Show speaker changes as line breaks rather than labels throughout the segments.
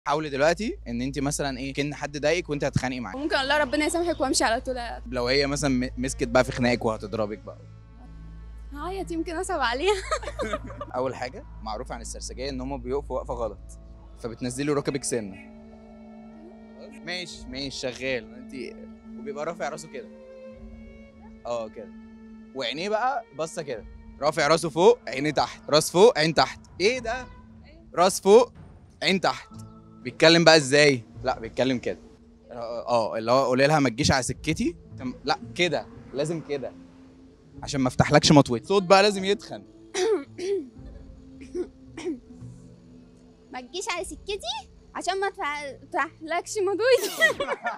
حاولي دلوقتي ان انت مثلا ايه كان حد ضايقك وانت هتخانقي معاه
ممكن اقول لها ربنا يسامحك وامشي على طول
لو هي مثلا م- مسكت بقى في خناقك وهتضربك بقى
هعيط يمكن اصعب عليها
اول حاجه معروف عن السرسجيه ان هم بيقفوا وقفه غلط فبتنزلي ركبك سنه ماشي ماشي شغال انت وبيبقى رافع راسه كده اه كده وعينيه بقى باصه كده رافع راسه فوق عينيه تحت راس فوق عين تحت ايه ده راس فوق عين تحت بيتكلم بقى ازاي لا بيتكلم كده اه آه، اللي هو قولي لها ما تجيش على سكتي تم- لا كده لازم كده عشان ما افتحلكش مطوتي صوت بقى لازم يتخن
ما تجيش على سكتي عشان ما تفتحلكش مضوي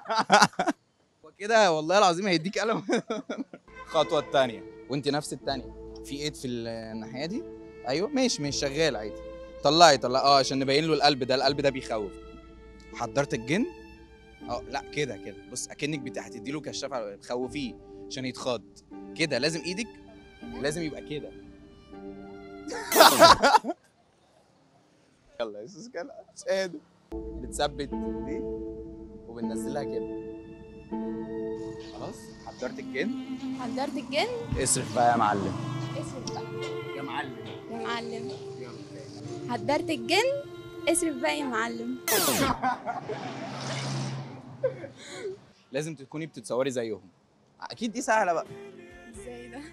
وكده والله العظيم هيديك قلم الخطوه الثانيه وانت نفس الثانيه في ايد في الناحيه دي ايوه ماشي ماشي شغال عادي طلعي طلعي اه عشان نبين له القلب ده القلب ده بيخوف حضرت الجن اه لا كده كده بص اكنك بت- هتدي له كشاف على- تخوفيه عشان يتخض كده لازم ايدك لازم يبقى كده يلا يا سوس كده مش قادر بتثبت دي وبننزلها كده خلاص حضرت الجن
حضرت الجن
اصرف بقى يا معلم
اصرف بقى
يا معلم
يا معلم
يلا
حضرت الجن اصرف بقى يا معلم
لازم تكوني بتتصوري زيهم اكيد دي سهله بقى
ازاي ده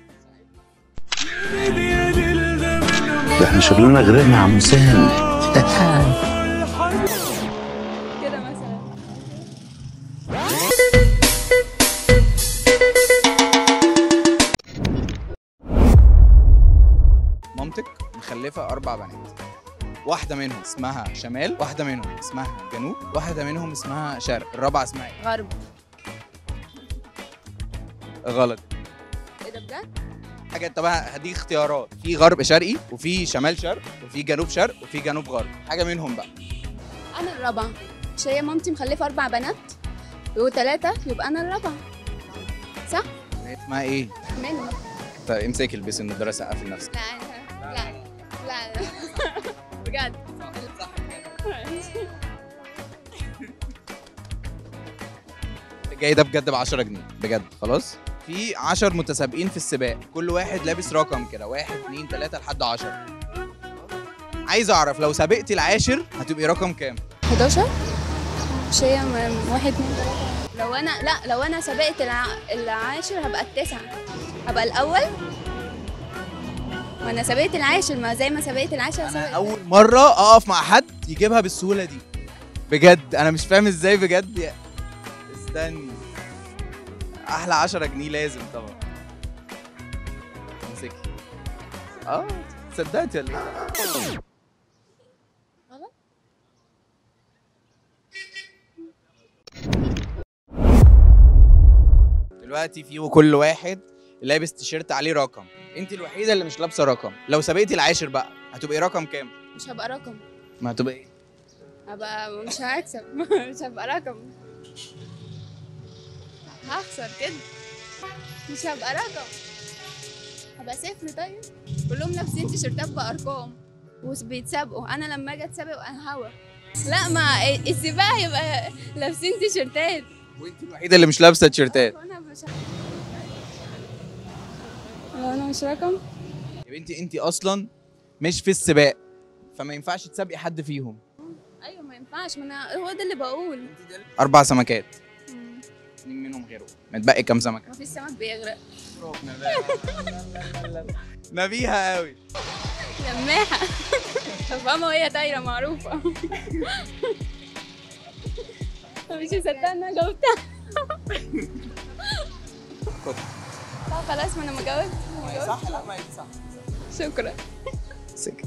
ده احنا شغلنا غرقنا يا عم سام
كده مثلا
مامتك مخلفه اربع بنات واحده منهم اسمها شمال واحده منهم اسمها جنوب واحده منهم اسمها شرق الرابعه اسمها ايه
غرب
غلط
ايه ده بجد
حاجه طب هديك اختيارات في غرب شرقي وفي شمال شرق وفي جنوب شرق وفي جنوب غرب حاجه منهم بقى
انا الرابعه مش هي مامتي مخلفه اربع بنات وثلاثه يبقى انا الرابعه صح
اسمها ايه
منهم
طيب امسكي البسي النضاره سقفي لنفسك
لا لا لا لا بجد
جاي ده بجد ب 10 جنيه بجد خلاص في 10 متسابقين في السباق كل واحد لابس رقم كده واحد اتنين تلاته لحد 10 عايز اعرف لو سابقتي العاشر هتبقي رقم كام
11 مش هي م- واحد اتنين تلاته لو انا لا لو انا سبقت الع... العاشر هبقى التاسع هبقى الاول وانا سبقت العاشر ما زي ما سبقت العاشر
انا
سبقت
اول مره اقف مع حد يجيبها بالسهوله دي بجد انا مش فاهم ازاي بجد يا- استني احلى 10 جنيه لازم طبعا امسكي اه صدقتي ولا ايه
غلط
دلوقتي في كل واحد لابس تيشيرت عليه رقم انت الوحيده اللي مش لابسه رقم لو سبقتي العاشر بقى هتبقي رقم كام
مش هبقى رقم
ما هتبقى ايه
هبقى مش هكسب مش هبقى رقم هخسر كده مش هبقى رقم هبقى صفر طيب كلهم لابسين تيشيرتات بارقام وبيتسابقوا انا لما اجي اتسابق انا هوا لا ما السباق هيبقى لابسين تيشيرتات
وانت الوحيده اللي مش لابسه تيشيرتات
وانا مش لو انا مش رقم
يا بنتي انت اصلا مش في السباق فما ينفعش تسابقي حد فيهم
ايوه ما ينفعش ما انا هو ده اللي بقول
اربع سمكات
مم.
اتنين منهم غيره متبقي كام سمكه
ما فيش سمك بيغرق
نبيهه قوي
لماحة فاهمة وهي طايرة معروفة مش مصدقة انها جاوبتها
خد.
لا خلاص ما انا ما جاوبت ما جاوبت.
صح لا ما هي صح
شكرا
سكت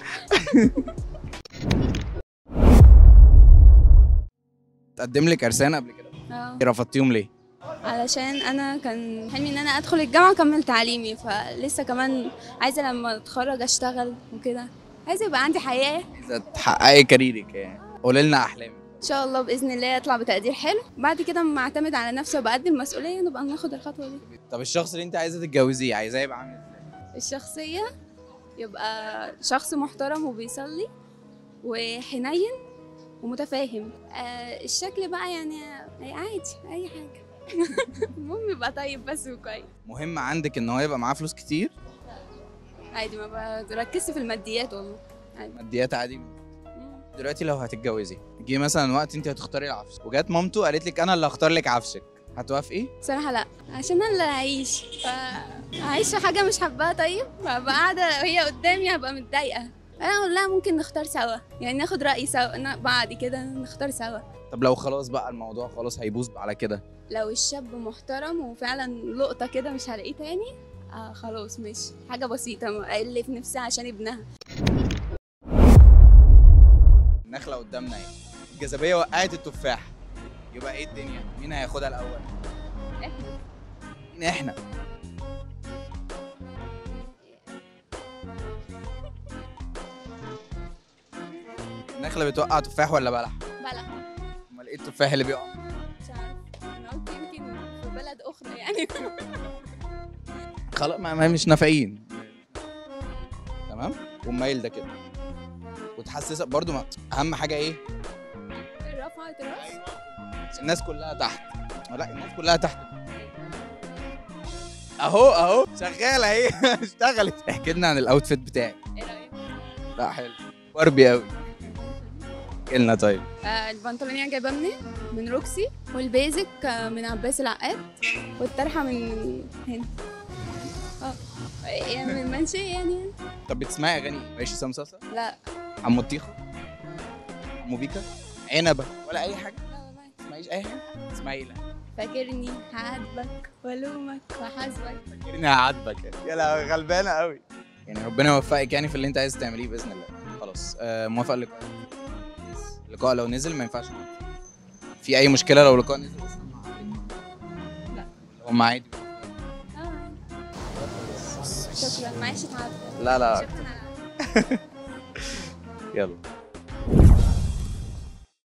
تقدم لك ارسانه قبل كده
اه
رفضتيهم ليه
علشان انا كان حلمي ان انا ادخل الجامعة اكمل تعليمي فلسه كمان عايزة لما اتخرج اشتغل وكده عايزة يبقى عندي حياة
عايزه تحققي كاريرك يعني قولي لنا احلامك
ان شاء الله باذن الله اطلع بتقدير حلو بعد كده اما اعتمد على نفسي وابقى قد المسؤولية نبقى ناخد الخطوة دي
طب الشخص اللي انت عايزه تتجوزيه عايزاه يبقى عامل ازاي
ومتفاهم آه الشكل بقى يعني عادي اي حاجه المهم يبقى طيب بس وكويس
مهم عندك ان هو يبقى معاه فلوس كتير
عادي ما بركزش في الماديات والله
ماديات عادي
مم.
دلوقتي لو هتتجوزي جه مثلا وقت انت هتختاري العفش وجات مامته قالت لك انا اللي هختار لك عفشك هتوافقي
بصراحة لا عشان انا اللي هعيش فهعيش في حاجة مش حباها طيب هبقى قاعدة وهي قدامي هبقى متضايقة انا اقول لها ممكن نختار سوا يعني ناخد رأي سوا ن- بعد كده نختار سوا
طب لو خلاص بقى الموضوع خلاص هيبوظ على كده
لو الشاب محترم وفعلا لقطة كده مش هلاقيه تاني آه خلاص ماشي حاجة بسيطة اللي في نفسها عشان ابنها
النخله قدامنا اهي الجاذبيه وقعت التفاح يبقى ايه الدنيا مين هياخدها الاول
احنا
مين احنا النخله بتوقع تفاح ولا بلح
بلح
امال ايه التفاح اللي بيقع
مش عارف انا قلت يمكن في بلد اخرى يعني
خلاص ما ما مش نافعين تمام والمايل ده كده وتحسسك برضو ما اهم حاجه ايه
رفعت راس
الناس كلها تحت لا الناس كلها تحت اهو اهو شغاله اهي اشتغلت احكي لنا عن الاوتفيت بتاعك
ايه رايك
لا حلو باربي قوي احكي لنا طيب
آه البنطلونية جايباه منين؟ من روكسي والبيزك آه من عباس العقاد والطرحة من هنا اه يعني من منشئ يعني
طب بتسمعي اغاني ماشي سمسسه
لا
عمو الطيخه عمو بيكا عنبه ولا اي حاجه
لا والله
ما تسمعيش اي حاجه تسمعي ايه لا
فاكرني هعاتبك والومك وحاسبك
فاكرني هعاتبك يا لا غلبانه قوي يعني ربنا يوفقك يعني في اللي انت عايز تعمليه باذن الله خلاص آه موافق اللقاء اللقاء لو نزل ما ينفعش في اي مشكله لو لقاء نزل
لا.
هم عادي
اه شكرا معلش تعبت
لا لا
شكرا
يلا